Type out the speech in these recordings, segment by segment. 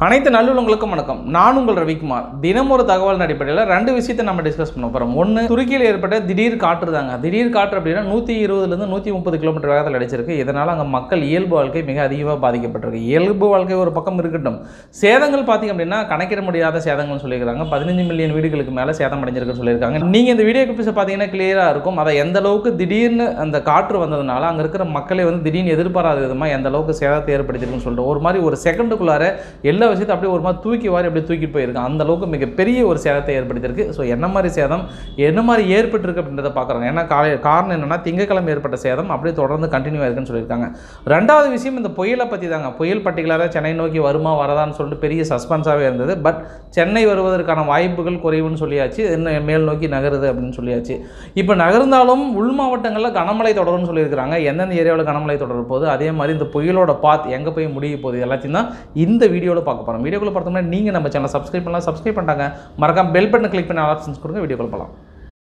அனைத்து நல்லுள்ளங்களுக்கும் வணக்கம் நான் உங்கள் ரவிக்குமார் தினம் ஒரு தகவல் அடிப்படையில் ரெண்டு விஷயத்தை நம்ம டிஸ்கஸ் பண்ண போகிறோம் ஒன்று துருக்கியில் ஏற்பட்ட திடீர் காற்று தாங்க திடீர் காற்று அப்படின்னா நூற்றி இருபதுலேருந்து நூற்றி முப்பது கிலோமீட்டர் வேகத்தில் அடிச்சிருக்கு இதனால் அங்கே மக்கள் இயல்பு வாழ்க்கை மிக அதிகமாக பாதிக்கப்பட்டிருக்கு இயல்பு வாழ்க்கை ஒரு பக்கம் இருக்கட்டும் சேதங்கள் பார்த்தீங்க அப்படின்னா கணக்கிட முடியாத சேதங்கள்னு சொல்லியிருக்காங்க பதினஞ்சு மில்லியன் வீடுகளுக்கு மேலே சேதம் அடைஞ்சிருக்குன்னு சொல்லியிருக்காங்க நீங்கள் இந்த வீடியோ கிளிப்ஸை பார்த்தீங்கன்னா கிளியராக இருக்கும் அதை எந்த அளவுக்கு திடீர்னு அந்த காற்று வந்ததுனால அங்கே இருக்கிற மக்களை வந்து திடீர்னு எதிர்பாராத விதமாக எந்த அளவுக்கு சேதத்தை ஏற்படுத்திருக்குன்னு சொல்லிட்டு ஒரு மாதிரி ஒரு செகண்டுக்குள்ளார எல்லா விஷயத்தையும் அப்படியே ஒரு மாதிரி தூக்கி வாரி அப்படியே தூக்கிட்டு போயிருக்கு அந்த அளவுக்கு மிகப்பெரிய ஒரு சேதத்தை ஏற்படுத்தியிருக்கு ஸோ என்ன மாதிரி சேதம் என்ன மாதிரி ஏற்பட்டிருக்கு அப்படின்றத பார்க்குறோம் ஏன்னா காலை காரணம் என்னன்னா திங்கக்கிழமை ஏற்பட்ட சேதம் அப்படியே தொடர்ந்து கண்டினியூ ஆயிருக்குன்னு சொல்லியிருக்காங்க ரெண்டாவது விஷயம் இந்த புயலை பற்றி தாங்க புயல் பர்டிகுலராக சென்னை நோக்கி வருமா வரதான்னு சொல்லிட்டு பெரிய சஸ்பென்ஸாகவே இருந்தது பட் சென்னை வருவதற்கான வாய்ப்புகள் குறைவுன்னு சொல்லியாச்சு இன்னும் மேல் நோக்கி நகருது அப்படின்னு சொல்லியாச்சு இப்போ நகர்ந்தாலும் உள் மாவட்டங்களில் கனமழை தொடரும்னு சொல்லியிருக்காங்க எந்தெந்த ஏரியாவில் கனமழை தொடர போகுது அதே மாதிரி இந்த புயலோட பாத் எங்கே போய் முடிய போகுது எல்லாத்தையும் தான் இந்த வீடியோவில் பார்க்க போகிறோம் வீடியோக்குள்ள பார்த்தோம்னா நீங்கள் நம்ம சேனல் சப்ஸ்கிரைப் பண்ணலாம் சப்ஸ்கிரைப் பண்ணிட்டாங்க மறக்காம பெல் பட்டன் கிளிக் பண்ணி ஆப்ஷன்ஸ் கொடுங்க வீடியோக்குள்ள போகலாம்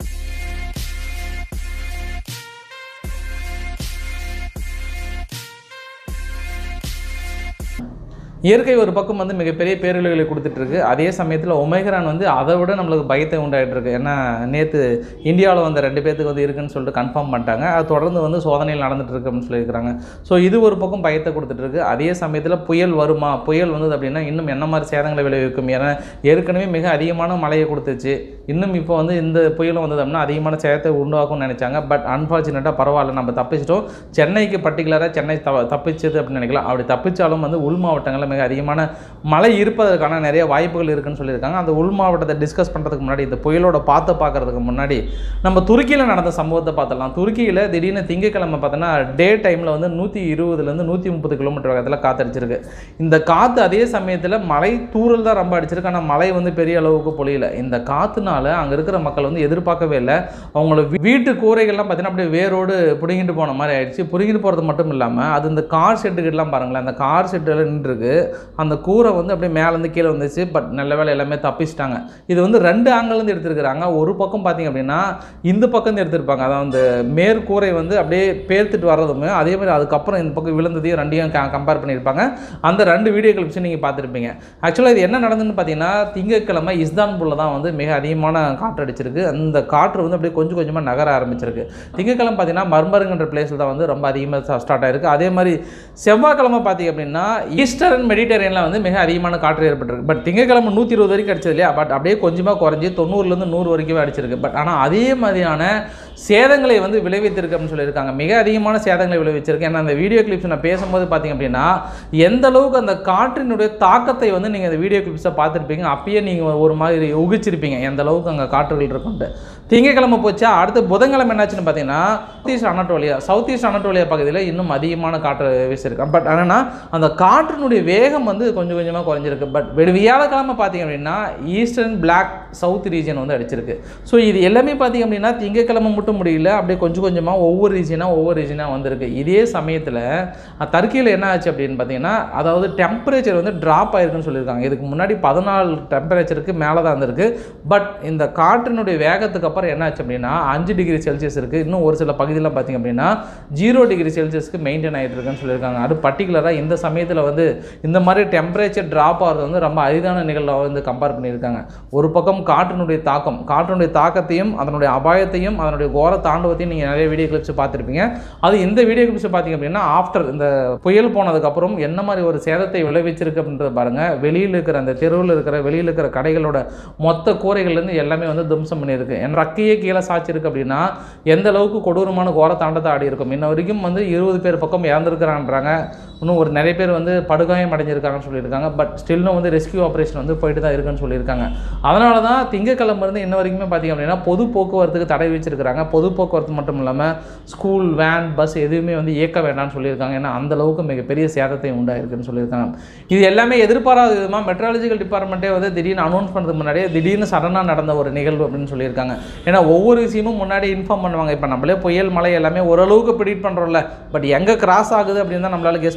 இயற்கை ஒரு பக்கம் வந்து மிகப்பெரிய பேரழிவுகளை கொடுத்துட்டு இருக்கு அதே சமயத்தில் ஒமேகரான் வந்து அதை விட நம்மளுக்கு பயத்தை உண்டாயிட்டு இருக்கு ஏன்னா நேற்று இந்தியாவில் வந்த ரெண்டு பேர்த்துக்கு வந்து இருக்குன்னு சொல்லிட்டு கன்ஃபார்ம் பண்ணிட்டாங்க அது தொடர்ந்து வந்து சோதனையில் நடந்துட்டு இருக்கு அப்படின்னு சொல்லியிருக்காங்க ஸோ இது ஒரு பக்கம் பயத்தை கொடுத்துட்டு இருக்கு அதே சமயத்தில் புயல் வருமா புயல் வந்தது அப்படின்னா இன்னும் என்ன மாதிரி சேதங்களை விளைவிக்கும் ஏன்னா ஏற்கனவே மிக அதிகமான மழையை கொடுத்துச்சு இன்னும் இப்போ வந்து இந்த புயலும் வந்தது அப்படின்னா அதிகமான சேதத்தை உண்டாக்கும்னு நினைச்சாங்க பட் அன்ஃபார்ச்சுனேட்டாக பரவாயில்ல நம்ம தப்பிச்சிட்டோம் சென்னைக்கு பர்டிகுலராக சென்னை த தப்பிச்சது அப்படின்னு நினைக்கலாம் அப்படி தப்பிச்சாலும் வந்து உள் மாவட்டங்களில் மிக அதிகமான மழை இருப்பதற்கான நிறைய வாய்ப்புகள் இருக்குன்னு சொல்லியிருக்காங்க அந்த உள் மாவட்டத்தை டிஸ்கஸ் பண்ணுறதுக்கு முன்னாடி இந்த புயலோட பார்த்து பார்க்கறதுக்கு முன்னாடி நம்ம துருக்கியில் நடந்த சம்பவத்தை பார்த்துடலாம் துருக்கியில் திடீர்னு திங்கக்கிழமை பார்த்தோன்னா டே டைமில் வந்து நூற்றி இருபதுலேருந்து நூற்றி முப்பது கிலோமீட்டர் வேகத்தில் காத்தடிச்சிருக்கு இந்த காற்று அதே சமயத்தில் மழை தூறல் தான் ரொம்ப அடிச்சிருக்கு ஆனால் மழை வந்து பெரிய அளவுக்கு பொழியல இந்த காற்றுனால அங்கே இருக்கிற மக்கள் வந்து எதிர்பார்க்கவே இல்லை அவங்கள வீ- வீட்டு கூரைகள்லாம் பார்த்தீங்கன்னா அப்படியே வேரோடு பிடுங்கிட்டு போன மாதிரி ஆயிடுச்சு பிடுங்கிட்டு போகிறது மட்டும் இல்லாமல் அது இந்த கார் ஷெட்டுக்கிட்டலாம் பாருங்களேன் அந்த கார் ஷெட்டில் நின்றுருக்கு அந்த கூரை வந்து அப்படியே மேலேருந்து கீழே வந்துச்சு பட் நல்ல வேலை எல்லாமே தப்பிச்சிட்டாங்க இது வந்து ரெண்டு ஆங்கிலேருந்து எடுத்திருக்கிறாங்க ஒரு பக்கம் பார்த்தீங்க அப்படின்னா இந்த பக்கம் இருந்து எடுத்திருப்பாங்க அதாவது அந்த மேற்கூரை வந்து அப்படியே பேர்த்துட்டு வர்றதுமே அதே மாதிரி அதுக்கப்புறம் இந்த பக்கம் விழுந்ததையும் ரெண்டையும் கம்பேர் பண்ணியிருப்பாங்க அந்த ரெண்டு வீடியோ கிளிப்ஸும் நீங்கள் பார்த்துருப்பீங்க ஆக்சுவலாக இது என்ன நடந்ததுன்னு பார்த்தீங்கன்னா திங்கட்கிழமை இஸ்தான்புல்ல தான் வந்து மிக அதிகமான காற்று அடிச்சிருக்கு அந்த காற்று வந்து அப்படியே கொஞ்சம் கொஞ்சமாக நகர ஆரம்பிச்சிருக்கு திங்கட்கிழமை பார்த்தீங்கன்னா மர்மருங்கன்ற பிளேஸில் தான் வந்து ரொம்ப அதிகமாக ஸ்டார்ட் ஆயிருக்கு அதே மாதிரி செவ்வாய்க்கிழமை பார்த்தீங்க அப்படின்னா ஈஸ்டர்ன் மெடிட்டரேனில் வந்து மிக அதிகமான காற்று ஏற்பட்டிருக்கு பட் திங்கட்கிழமை நூற்றி இருபது வரைக்கும் அடிச்சது இல்லையா பட் அப்படியே கொஞ்சமாக குறைஞ்சி தொண்ணூறுலேருந்து நூறு வரைக்கும் அடிச்சிருக்கு பட் ஆனால் அதே மாதிரியான சேதங்களை வந்து விளைவித்திருக்கு அப்படின்னு சொல்லியிருக்காங்க மிக அதிகமான சேதங்களை விளைவிச்சிருக்கு ஏன்னா அந்த வீடியோ கிளிப்ஸ் நான் பேசும்போது பார்த்தீங்க அப்படின்னா எந்த அளவுக்கு அந்த காற்றினுடைய தாக்கத்தை வந்து நீங்கள் அந்த வீடியோ கிளிப்ஸை பார்த்துருப்பீங்க அப்பயே நீங்கள் ஒரு மாதிரி உகிச்சிருப்பீங்க எந்த அளவுக்கு அங்கே காற்றுகள் இருக்குன்ட்டு திங்கக்கிழமை போச்சா அடுத்து புதன்கிழமை என்னாச்சுன்னு பார்த்தீங்கன்னா south east Anatolia south east Anatolia பகுதியில் இன்னும் அதிகமான காற்று வீசிருக்கு பட் ஆனால் அந்த காற்றினுடைய வேகம் வந்து கொஞ்சம் கொஞ்சமாக குறைஞ்சிருக்கு பட் வியாழக்கிழமை பார்த்தீங்க அப்படின்னா ஈஸ்டர்ன் பிளாக் சவுத் ரீஜன் வந்து அடிச்சிருக்கு ஸோ இது எல்லாமே பார்த்தீங்க அப்படின்னா திங்கக்கிழமை மட்டும் முடியல அப்படியே கொஞ்சம் கொஞ்சமாக ஒவ்வொரு ரீஜனாக ஒவ்வொரு ரீஜனாக வந்திருக்கு இதே சமயத்தில் டர்க்கியில் என்ன ஆச்சு அப்படின்னு பார்த்தீங்கன்னா அதாவது டெம்பரேச்சர் வந்து ட்ராப் ஆயிருக்குன்னு சொல்லியிருக்காங்க இதுக்கு முன்னாடி பதினாலு டெம்பரேச்சருக்கு மேலே தான் இருந்திருக்கு பட் இந்த காற்றினுடைய வேகத்துக்கு அப்புறம் என்ன ஆச்சு அப்படின்னா அஞ்சு டிகிரி செல்சியஸ் இருக்குது இன்னும் ஒரு சில பகுதியெலாம் பார்த்தீங்க அப்படின்னா ஜீரோ டிகிரி செல்சியஸ்க்கு மெயின்டைன் ஆகிட்டு இருக்குன்னு சொல்லியிருக்காங்க அது பர்டிகுலராக இந்த சமயத்தில் வந்து இந்த மாதிரி டெம்பரேச்சர் ட்ராப் ஆகிறது வந்து ரொம்ப அரிதான நிகழ்வை வந்து கம்பேர் பண்ணியிருக்காங்க ஒரு பக்கம் காற்றினுடைய தாக்கம் காற்றினுடைய தாக்கத்தையும் அதனுடைய அபாயத்தையும் அதனுடைய கோர தாண்டவத்தையும் நீங்கள் நிறைய வீடியோ கிளிப்ஸ் பார்த்துருப்பீங்க அது இந்த வீடியோ கிளிப்ஸ் பார்த்தீங்க அப்படின்னா ஆஃப்டர் இந்த புயல் போனதுக்கப்புறம் என்ன மாதிரி ஒரு சேதத்தை விளைவிச்சிருக்கு அப்படின்றத பாருங்கள் வெளியில் இருக்கிற அந்த தெருவில் இருக்கிற வெளியில் இருக்கிற கடைகளோட மொத்த கூரைகள்லேருந்து எல்லாமே வந்து தும்சம் பண்ணியிருக்கு என் ரக்கையே கீழே சாய்ச்சிருக்கு அப்படின்னா எந்த அளவுக்கு கொடூரமான கோர தாண்டத்தை ஆடி இருக்கும் இன்ன வரைக்கும் வந்து இருபது பேர் பக்கம் இறந்துருக்கிறான்றாங்க இன்னும் ஒரு நிறைய பேர் வந்து படுகாயம் அடைஞ்சிருக்காங்கன்னு சொல்லியிருக்காங்க பட் ஸ்டில்லும் வந்து ரெஸ்கியூ ஆப்ரேஷன் வந்து போயிட்டு தான் இருக்குன்னு சொல்லியிருக்காங்க அதனால தான் திங்கக்கிழமை இருந்து இன்ன வரைக்குமே பார்த்தீங்க அப்படின்னா பொது போக்குவரத்துக்கு தடை வச்சிருக்கிறாங்க பொது போக்குவரத்து மட்டும் இல்லாமல் ஸ்கூல் வேன் பஸ் எதுவுமே வந்து இயக்க வேண்டாம்னு சொல்லியிருக்காங்க ஏன்னா அந்த அளவுக்கு மிகப்பெரிய சேதத்தை உண்டாயிருக்குன்னு சொல்லியிருக்காங்க இது எல்லாமே எதிர்பாராத விதமாக மெட்ராலஜிக்கல் டிபார்ட்மெண்ட்டே வந்து திடீர்னு அனௌன்ஸ் பண்ணுறதுக்கு முன்னாடியே திடீர்னு சடனாக நடந்த ஒரு நிகழ்வு அப்படின்னு சொல்லியிருக்காங்க ஏன்னா ஒவ்வொரு விஷயமும் முன்னாடி இன்ஃபார்ம் பண்ணுவாங்க இப்போ நம்மளே புயல் மழை எல்லாமே ஓரளவுக்கு ப்ரிடிக்ட் பண்ணுறோம்ல பட் எங்கே கிராஸ் ஆகுது அப்படின்னு தான் நம்மளால கெஸ் பண்ண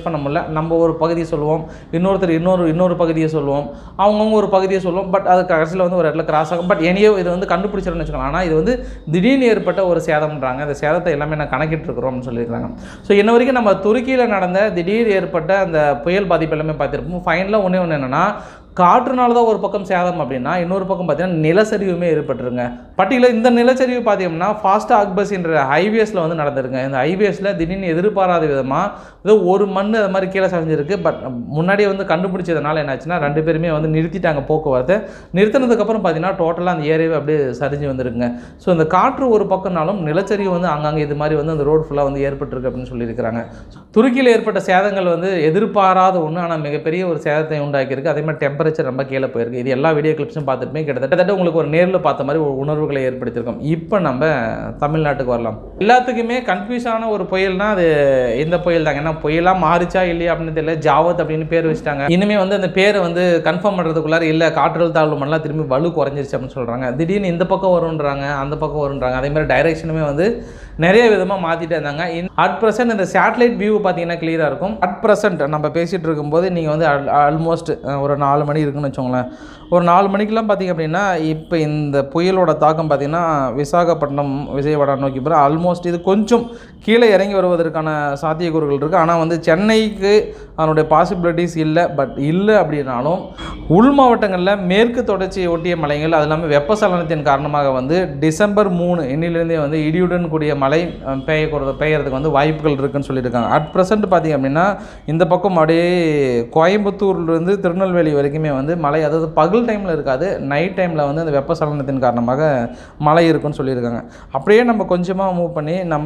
பண்ண முடியல நம்ம ஒரு பகுதியை சொல்லுவோம் இன்னொருத்தர் இன்னொரு இன்னொரு பகுதியை சொல்லுவோம் அவங்கவுங்க ஒரு பகுதியை சொல்லுவோம் பட் அது கடைசியில் வந்து ஒரு இடத்துல கிராஸ் ஆகும் பட் எனியோ இது வந்து கண்டுபிடிச்சிடணும்னு வச்சுக்கலாம் ஆனால் இது வந்து திடீர்னு ஏற்பட்ட ஒரு சேதம்ன்றாங்க அந்த சேதத்தை எல்லாமே நான் கணக்கிட்டுருக்குறோம்னு சொல்லியிருக்காங்க ஸோ இன்ன வரைக்கும் நம்ம துருக்கியில் நடந்த திடீர் ஏற்பட்ட அந்த புயல் பாதிப்பு எல்லாமே பார்த்துருப்போம் ஃபைனலாக ஒன்றே ஒன்று என்னென்னா காற்றுனால தான் ஒரு பக்கம் சேதம் அப்படின்னா இன்னொரு பக்கம் பார்த்தீங்கன்னா நிலச்சரிவுமே ஏற்பட்டுருங்க பட்டியலில் இந்த நிலச்சரிவு பார்த்தீங்கன்னா ஃபாஸ்ட் அக்பஸ் என்ற ஹைவேஸில் வந்து நடந்திருங்க இந்த ஹைவேஸில் திடீர்னு எதிர்பாராத விதமாக ஏதோ ஒரு மண் அது மாதிரி கீழே சரிஞ்சிருக்கு பட் முன்னாடியே வந்து கண்டுபிடிச்சதுனால என்னாச்சுன்னா ரெண்டு பேருமே வந்து நிறுத்திட்டாங்க போக்குவரத்தை நிறுத்தினதுக்கப்புறம் பார்த்தீங்கன்னா டோட்டலாக அந்த ஏரியாவே அப்படியே சரிஞ்சு வந்திருக்குங்க ஸோ இந்த காற்று ஒரு பக்கம்னாலும் நிலச்சரிவு வந்து அங்கங்கே இது மாதிரி வந்து அந்த ரோடு ஃபுல்லாக வந்து ஏற்பட்டிருக்கு அப்படின்னு சொல்லியிருக்கிறாங்க துருக்கியில் ஏற்பட்ட சேதங்கள் வந்து எதிர்பாராத ஒன்று ஆனால் மிகப்பெரிய ஒரு சேதத்தை உண்டாக்கியிருக்கு அதே மாதிரி டெம்பரேச்சர் ரொம்ப கீழே போயிருக்கு இது எல்லா வீடியோ கிளிப்ஸும் பார்த்துட்டுமே கிட்டத்தட்ட உங்களுக்கு ஒரு நேரில் பார்த்த மாதிரி ஒரு உணர்வுகளை ஏற்படுத்தியிருக்கோம் இப்போ நம்ம தமிழ்நாட்டுக்கு வரலாம் எல்லாத்துக்குமே கன்ஃபியூஸான ஒரு புயல்னா அது இந்த புயல் தாங்க ஏன்னா புயலாக மாறிச்சா இல்லையா அப்படின்னு தெரியல ஜாவத் அப்படின்னு பேர் வச்சுட்டாங்க இனிமே வந்து அந்த பேரை வந்து கன்ஃபார்ம் பண்ணுறதுக்குள்ளார இல்லை காற்றல் தாழ்வு மண்டலம் திரும்பி வலு குறைஞ்சிருச்சு அப்படின்னு சொல்கிறாங்க திடீர்னு இந்த பக்கம் வருன்றாங்க அந்த பக்கம் வருன்றாங்க அதே மாதிரி டைரக்ஷனுமே வந்து நிறைய விதமாக மாற்றிட்டே இருந்தாங்க அட் ப்ரெசென்ட் இந்த சேட்டலைட் வியூ பார்த்தீங்கன்னா கிளியராக இருக்கும் அட் ப்ரெசென்ட் நம்ம பேசிகிட்டு இருக்கும்போது நீங்கள் வந்து ஆல்மோஸ்ட் ஒரு நாலு மணி இருக்குன்னு வச்சோங்களேன் ஒரு நாலு மணிக்கெலாம் பார்த்தீங்க அப்படின்னா இப்போ இந்த புயலோட தாக்கம் பார்த்தீங்கன்னா விசாகப்பட்டினம் விஜயவாடா நோக்கி போகிற ஆல்மோஸ்ட் இது கொஞ்சம் கீழே இறங்கி வருவதற்கான சாத்தியக்கூறுகள் இருக்குது ஆனால் வந்து சென்னைக்கு அதனுடைய பாசிபிலிட்டிஸ் இல்லை பட் இல்லை அப்படின்னாலும் உள் மாவட்டங்களில் மேற்கு தொடர்ச்சியை ஒட்டிய மலைகள் அது இல்லாமல் வெப்பசலனத்தின் காரணமாக வந்து டிசம்பர் மூணு எண்ணிலிருந்தே வந்து இடியுடன் கூடிய மழை அஹ், பெய்யக்கூட பெய்யறதுக்கு வந்து வாய்ப்புகள் இருக்குன்னு சொல்லியிருக்காங்க அட் ப்ரெசென்ட் பார்த்தீங்க அப்படின்னா இந்த பக்கம் அப்படியே கோயம்புத்தூர்லேருந்து திருநெல்வேலி வரைக்குமே வந்து மழை அதாவது பகல் டைமில் இருக்காது நைட் டைமில் வந்து அந்த வெப்பசலனத்தின் காரணமாக மழை இருக்குன்னு சொல்லியிருக்காங்க அப்படியே நம்ம கொஞ்சமாக மூவ் பண்ணி நம்ம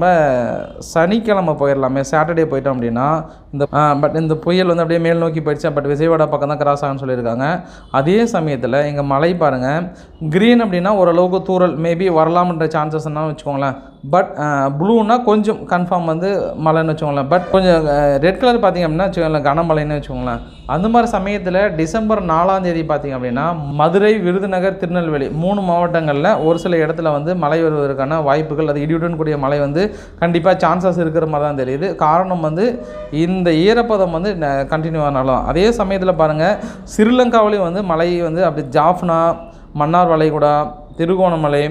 சனிக்கிழமை போயிடலாமே சாட்டர்டே போயிட்டோம் அப்படின்னா இந்த பட் இந்த புயல் வந்து அப்படியே மேல் நோக்கி போயிடுச்சு பட் விஜயவாடா பக்கம் தான் கிராஸ் ஆகும்னு சொல்லியிருக்காங்க அதே சமயத்தில் இங்கே மழை பாருங்கள் க்ரீன் அப்படின்னா ஓரளவுக்கு தூறல் மேபி வரலாம்ன்ற சான்சஸ்னால் வச்சுக்கோங்களேன் பட் ப்ளூனா கொஞ்சம் கன்ஃபார்ம் வந்து மழைன்னு வச்சுக்கோங்களேன் பட் கொஞ்சம் ரெட் கலர் பார்த்தீங்க அப்படின்னா வச்சுக்கோங்களேன் கனமழைன்னு வச்சுக்கோங்களேன் அந்த மாதிரி சமயத்தில் டிசம்பர் நாலாம் தேதி பார்த்தீங்க அப்படின்னா மதுரை விருதுநகர் திருநெல்வேலி மூணு மாவட்டங்களில் ஒரு சில இடத்துல வந்து மழை வருவதற்கான வாய்ப்புகள் அது இடியுடன் கூடிய மழை வந்து கண்டிப்பாக சான்சஸ் இருக்கிற மாதிரி தான் தெரியுது காரணம் வந்து இந்த ஈரப்பதம் வந்து கண்டினியூ ஆனாலும் அதே சமயத்தில் பாருங்கள் ஸ்ரீலங்காவிலையும் வந்து மழை வந்து அப்படி ஜாஃப்னா மன்னார் வளைகுடா திருகோணமலை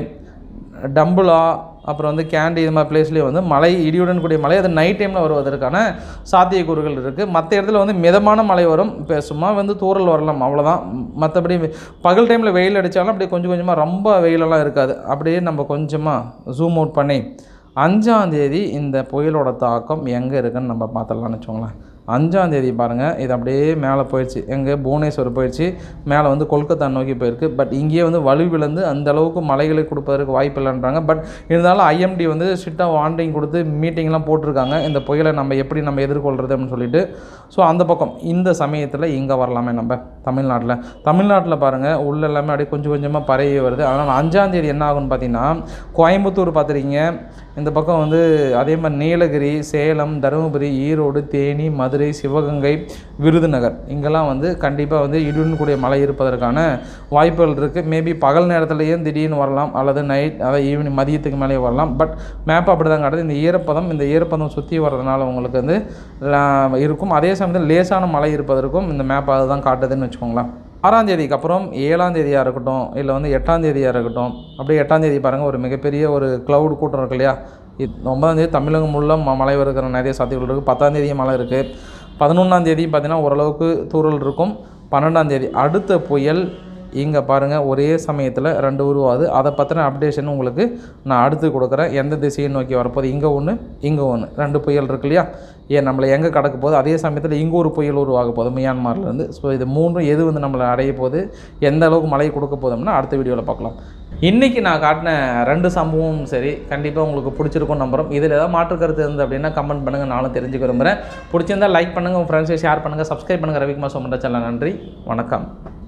டம்புலா அப்புறம் வந்து கேண்டி இது மாதிரி பிளேஸ்லேயே வந்து மழை இடியுடன் கூடிய மழை அது நைட் டைமில் வருவதற்கான சாத்தியக்கூறுகள் இருக்குது மற்ற இடத்துல வந்து மிதமான மழை வரும் இப்போ சும்மா வந்து தூறல் வரலாம் அவ்வளோதான் மற்றபடி பகல் டைமில் வெயில் அடித்தாலும் அப்படியே கொஞ்சம் கொஞ்சமாக ரொம்ப வெயிலெல்லாம் இருக்காது அப்படியே நம்ம கொஞ்சமாக ஜூம் அவுட் பண்ணி அஞ்சாந்தேதி இந்த புயலோட தாக்கம் எங்கே இருக்குன்னு நம்ம பார்த்துடலாம்னு வச்சுக்கோங்களேன் அஞ்சாந்தேதி பாருங்கள் இது அப்படியே மேலே போயிடுச்சு எங்கே புவனேஸ்வர் போயிடுச்சு மேலே வந்து கொல்கத்தா நோக்கி போயிருக்கு பட் இங்கேயே வந்து வலுவிழந்து அந்த அளவுக்கு மலைகளை கொடுப்பதற்கு வாய்ப்பு இல்லைன்றாங்க பட் இருந்தாலும் ஐஎம்டி வந்து ஸ்ட்ரிக்டாக வார்னிங் கொடுத்து மீட்டிங்லாம் போட்டிருக்காங்க இந்த புயலை நம்ம எப்படி நம்ம எதிர்கொள்கிறது அப்படின்னு சொல்லிட்டு ஸோ அந்த பக்கம் இந்த சமயத்தில் இங்கே வரலாமே நம்ம தமிழ்நாட்டில் தமிழ்நாட்டில் பாருங்கள் உள்ள எல்லாமே அப்படியே கொஞ்சம் கொஞ்சமாக பரவி வருது அதனால் அஞ்சாந்தேதி என்ன ஆகும்னு பார்த்தீங்கன்னா கோயம்புத்தூர் பார்த்துருக்கீங்க இந்த பக்கம் வந்து அதே மாதிரி நீலகிரி சேலம் தருமபுரி ஈரோடு தேனி மதுரை சிவகங்கை விருதுநகர் இங்கெல்லாம் வந்து கண்டிப்பாக வந்து இடியுடன் கூடிய மழை இருப்பதற்கான வாய்ப்புகள் இருக்குது மேபி பகல் நேரத்துலேயும் திடீர்னு வரலாம் அல்லது நைட் அதாவது ஈவினிங் மதியத்துக்கு மேலே வரலாம் பட் மேப் அப்படி தான் காட்டுது இந்த ஈரப்பதம் இந்த ஈரப்பதம் சுற்றி வர்றதுனால உங்களுக்கு வந்து லா- இருக்கும் அதே சமயத்தில் லேசான மழை இருப்பதற்கும் இந்த மேப் அதுதான் காட்டுதுன்னு வச்சுக்கோங்களேன் ஆறாம் தேதிக்கு அப்புறம் ஏழாம் தேதியாக இருக்கட்டும் இல்லை வந்து எட்டாம் தேதியாக இருக்கட்டும் அப்படியே எட்டாம் தேதி பாருங்கள் ஒரு மிகப்பெரிய ஒரு க்ளவுட் கூட்டம் இருக்கு இல்லையா இது ஒன்பதாம் தேதி தமிழகம் முள்ள ம- மழை வருகிற நிறைய சாத்தியங்கள் இருக்குது பத்தாம் தேதியும் மழை இருக்குது பதினொன்றாம் தேதியும் பார்த்தீங்கன்னா ஓரளவுக்கு தூறல் இருக்கும் பன்னெண்டாம் தேதி அடுத்த புயல் இங்கே பாருங்கள் ஒரே சமயத்தில் ரெண்டு உருவாது அதை பற்றின அப்டேஷன் உங்களுக்கு நான் அடுத்து கொடுக்குறேன் எந்த திசையை நோக்கி வரப்போகுது இங்கே ஒன்று இங்கே ஒன்று ரெண்டு புயல் இருக்கு இல்லையா ஏன் நம்மளை எங்கே கடக்க போகுது அதே சமயத்தில் இங்கே ஒரு புயல் உருவாக போகுது மியான்மர்லேருந்து ஸோ இது மூன்றும் எது வந்து நம்மளை அடைய போகுது எந்த அளவுக்கு மழை கொடுக்க போதும்னா அடுத்த வீடியோவில் பார்க்கலாம் இன்றைக்கி நான் காட்டின ரெண்டு சம்பவமும் சரி கண்டிப்பாக உங்களுக்கு பிடிச்சிருக்கும் நம்புறோம் இதில் ஏதாவது மாற்று கருத்து இருந்து அப்படின்னா கமெண்ட் பண்ணுங்கள் நானும் தெரிஞ்சுக்க விரும்புகிறேன் பிடிச்சிருந்தா லைக் பண்ணுங்கள் உங்கள் ஃப்ரெண்ட்ஸை ஷேர் பண்ணுங்கள் சப்ஸ்கிரைப் பண்ணுங்கள் ரவிக்குமார் சோமண்டா சேனல் நன்றி வணக்கம்